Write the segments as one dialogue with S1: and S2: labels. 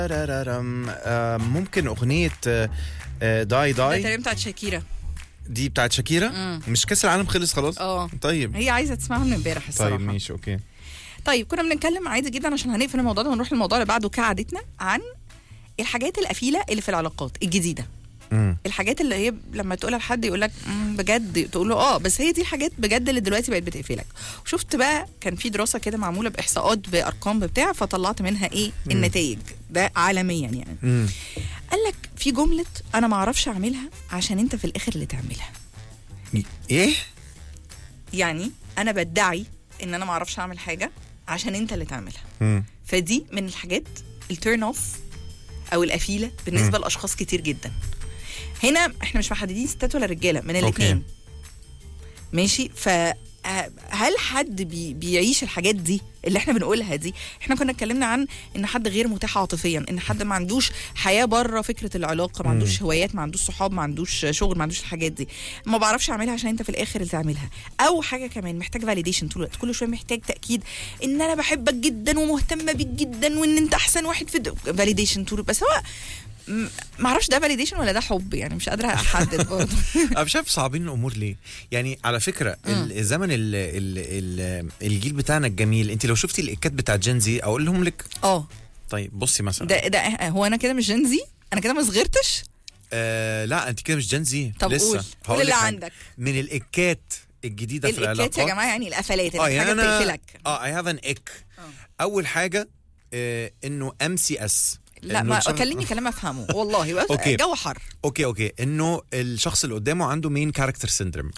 S1: ترارارم. آه، ممكن اغنيه آه، آه، داي
S2: ده
S1: داي
S2: تقريبا بتاعت شاكيرا
S1: دي بتاعت شاكيرا
S2: مم.
S1: مش كاس العالم خلص خلاص
S2: اه
S1: طيب
S2: هي عايزه تسمعها من امبارح الصراحه
S1: طيب ماشي اوكي
S2: طيب كنا بنتكلم عادي جدا عشان هنقفل الموضوع ده ونروح للموضوع اللي بعده كعادتنا عن الحاجات القفيله اللي في العلاقات الجديده
S1: مم.
S2: الحاجات اللي هي لما تقولها لحد يقول لك بجد تقول له اه بس هي دي الحاجات بجد اللي دلوقتي بقت بتقفلك وشفت بقى كان في دراسه كده معموله باحصاءات بارقام بتاع فطلعت منها ايه النتائج ده عالميا يعني
S1: مم.
S2: قال لك في جمله انا ما اعرفش اعملها عشان انت في الاخر اللي تعملها
S1: ايه
S2: يعني انا بدعي ان انا ما اعرفش اعمل حاجه عشان انت اللي تعملها
S1: مم.
S2: فدي من الحاجات التيرن اوف او القفيله بالنسبه لاشخاص كتير جدا هنا احنا مش محددين ستات ولا رجاله من
S1: أوكي.
S2: الاثنين ماشي ف هل حد بي بيعيش الحاجات دي اللي احنا بنقولها دي احنا كنا اتكلمنا عن ان حد غير متاح عاطفيا ان حد ما عندوش حياه بره فكره العلاقه ما عندوش هوايات ما عندوش صحاب ما عندوش شغل ما عندوش الحاجات دي ما بعرفش اعملها عشان انت في الاخر اللي تعملها او حاجه كمان محتاج فاليديشن طول الوقت كل شويه محتاج تاكيد ان انا بحبك جدا ومهتمه بيك جدا وان انت احسن واحد في فاليديشن طول بس هو م- ما اعرفش ده فاليديشن ولا ده حب يعني مش قادره احدد برضه
S1: انا مش عارف صعبين الامور ليه يعني على فكره الزمن ال ال ال الجيل بتاعنا الجميل انت لو شفتي الاكات بتاع جين زي اقول لهم لك
S2: اه
S1: طيب بصي مثلا
S2: ده ده هو انا كده مش جنزي انا كده ما صغرتش
S1: آه لا انت كده مش جين زي
S2: طب
S1: لسه
S2: قول. قول
S1: هقول
S2: اللي
S1: لك حاجة.
S2: عندك.
S1: من الاكات الجديده في
S2: الاكات يا
S1: العلاقات
S2: جماعه يعني القفلات
S1: اه
S2: اللي
S1: يعني
S2: حاجه
S1: انا
S2: بتقفلك
S1: اه اي هاف ان اك اول حاجه آه انه ام سي اس
S2: لا ما كلمني كلام افهمه والله بس
S1: أوكي.
S2: جو حر
S1: اوكي اوكي انه الشخص اللي قدامه عنده مين كاركتر سيندروم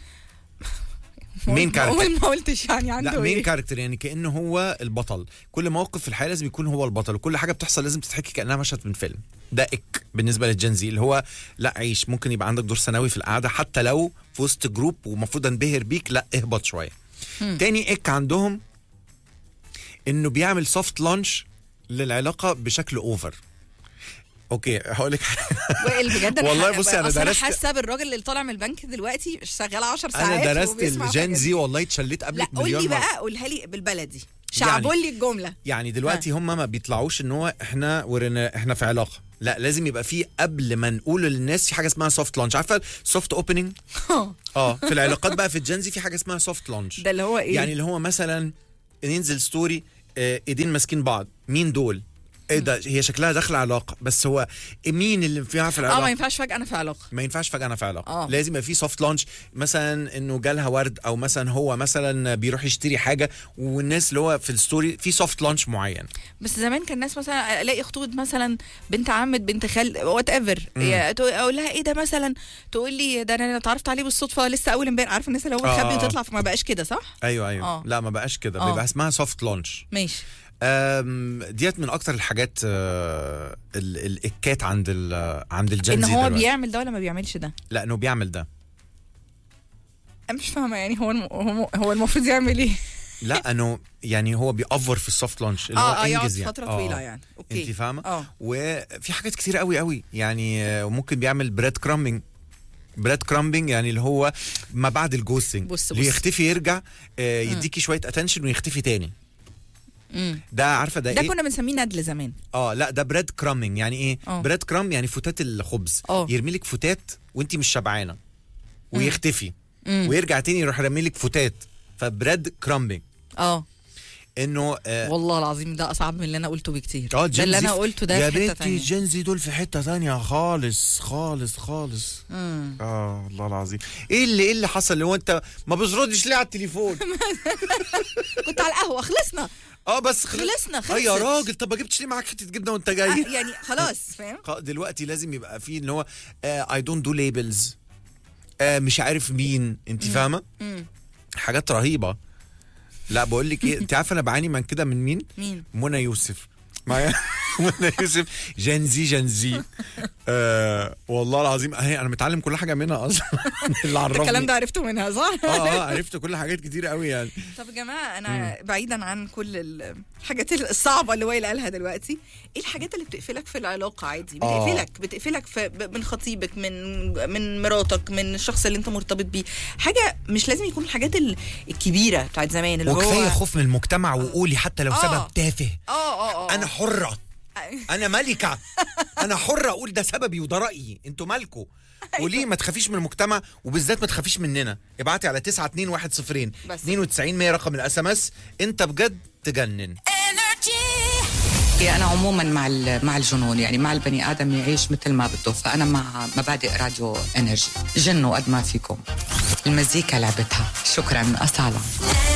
S1: مين
S2: ما-
S1: كاركتر
S2: ما قلتش يعني عنده
S1: لا مين
S2: ايه
S1: كاركتر يعني كانه هو البطل كل موقف في الحياه لازم يكون هو البطل وكل حاجه بتحصل لازم تتحكي كانها مشهد من فيلم ده اك بالنسبه للجنزي اللي هو لا عيش ممكن يبقى عندك دور ثانوي في القعده حتى لو في وسط جروب ومفروض انبهر بيك لا اهبط شويه تاني اك عندهم انه بيعمل سوفت لانش للعلاقه بشكل اوفر اوكي هقول لك
S2: وائل بجد أنا
S1: والله
S2: ح-
S1: بصي أنا
S2: أصل
S1: درست-
S2: حاسه بالراجل اللي طالع من البنك دلوقتي شغال 10 ساعات
S1: انا درست
S2: وبيسمع
S1: الجين
S2: الحاجات
S1: زي
S2: دي.
S1: والله اتشليت قبلك
S2: لا قول
S1: مليون
S2: لي
S1: مرة.
S2: بقى قولها لي بالبلدي شعبوا لي الجمله
S1: يعني دلوقتي هم ما بيطلعوش ان هو احنا ورنا احنا في علاقه لا لازم يبقى في قبل ما نقول للناس في حاجه اسمها سوفت لانش عارفه سوفت اوبننج اه في العلاقات بقى في الجنزي في حاجه اسمها سوفت لانش
S2: ده اللي هو ايه
S1: يعني اللي هو مثلا ينزل ستوري آه، ايدين ماسكين بعض مين دول ايه ده هي شكلها داخله علاقه بس هو مين اللي فيها في
S2: اه
S1: العلاقه
S2: ما ينفعش فجاه انا في علاقه
S1: ما ينفعش فجاه انا في علاقه
S2: آه.
S1: لازم يبقى في سوفت لانش مثلا انه جالها ورد او مثلا هو مثلا بيروح يشتري حاجه والناس اللي هو في الستوري في سوفت لانش معين
S2: بس زمان كان الناس مثلا الاقي خطوبه مثلا بنت عمة بنت خال وات ايفر اقول لها ايه ده مثلا تقول لي ده انا اتعرفت عليه بالصدفه لسه اول امبارح عارفه الناس اللي هو
S1: آه،
S2: بتخبي
S1: آه.
S2: وتطلع فما بقاش كده صح
S1: ايوه ايوه
S2: آه.
S1: لا ما بقاش كده
S2: آه.
S1: بيبقى اسمها سوفت لانش
S2: ماشي
S1: ديت من اكتر الحاجات آه، ال- الاكات عند ال عند
S2: ان
S1: الجنزي
S2: هو
S1: دلوقتي.
S2: بيعمل ده ولا ما بيعملش ده
S1: لا انه بيعمل ده
S2: انا مش فاهمه يعني هو الم... هو هو المفروض يعمل ايه
S1: لا انه يعني هو بيأفور في السوفت لانش اللي
S2: اه
S1: هو
S2: اه يقعد
S1: انجز يعني
S2: فتره
S1: آه.
S2: طويله يعني اوكي
S1: انت فاهمه
S2: اه
S1: وفي حاجات كتير قوي قوي يعني آه، ممكن بيعمل بريد كرامبنج بريد كرامبنج يعني اللي هو ما بعد الجوستنج
S2: بص-
S1: اللي
S2: بص.
S1: يختفي يرجع آه، يديكي شويه اتنشن ويختفي تاني
S2: امم
S1: ده عارفه ده,
S2: ده
S1: ايه
S2: كنا بنسميه ندل زمان
S1: اه لا ده بريد كرامينج يعني ايه
S2: آه.
S1: بريد كرام يعني فتات الخبز
S2: آه.
S1: يرمي لك فتات وانت مش شبعانه ويختفي
S2: مم.
S1: ويرجع تاني يروح رامي لك فتات فبريد كرامبنج
S2: اه
S1: انه اه
S2: والله العظيم ده اصعب من اللي انا قلته بكتير
S1: آه،
S2: ده اللي
S1: جنزي
S2: انا
S1: في-
S2: قلته ده
S1: يا
S2: في حته
S1: بنتي
S2: تانية
S1: جنزي دول في حته تانية خالص خالص خالص
S2: مم.
S1: اه الله العظيم ايه اللي ايه اللي حصل اللي هو انت ما بتردش ليه على التليفون
S2: كنت على القهوه خلصنا
S1: اه بس خل...
S2: خلصنا
S1: اه يا
S2: خلصت.
S1: راجل طب ما جبتش ليه معاك حته جبنه وانت جاي
S2: آه، يعني خلاص فاهم
S1: خ- دلوقتي لازم يبقى فيه اللي هو اي دونت دو ليبلز مش عارف مين انت فاهمه
S2: مم.
S1: حاجات رهيبه لا بقول لك ايه انت عارفه انا بعاني من كده من مين
S2: مين
S1: منى يوسف معايا منى يوسف جنزي جنزي آه والله العظيم اهي انا متعلم كل حاجه منها اصلا اللي عرفني
S2: الكلام ده عرفته منها صح
S1: اه اه عرفت كل حاجات كتير قوي يعني
S2: طب يا جماعه انا بعيدا عن كل ال- الحاجات الصعبه اللي وائل قالها دلوقتي ايه الحاجات اللي بتقفلك في العلاقه عادي
S1: آه.
S2: بتقفلك بتقفلك في ب- من خطيبك من من مراتك من الشخص اللي انت مرتبط بيه حاجه مش لازم يكون الحاجات ال- الكبيره بتاعت زمان اللي
S1: وكفايه
S2: هو
S1: خوف من المجتمع وقولي حتى لو
S2: آه.
S1: سبب تافه
S2: اه اه اه
S1: انا حره انا ملكه انا حره اقول ده سببي وده رايي انتوا مالكوا وليه ما تخافيش من المجتمع وبالذات ما تخافيش مننا ابعتي على 921
S2: بس.
S1: 92 100 رقم الاس ام اس انت بجد تجنن
S3: هي انا عموما مع ال- مع الجنون يعني مع البني ادم يعيش مثل ما بده فانا مع مبادئ راديو انرجي جنوا قد ما فيكم المزيكا لعبتها شكرا اصاله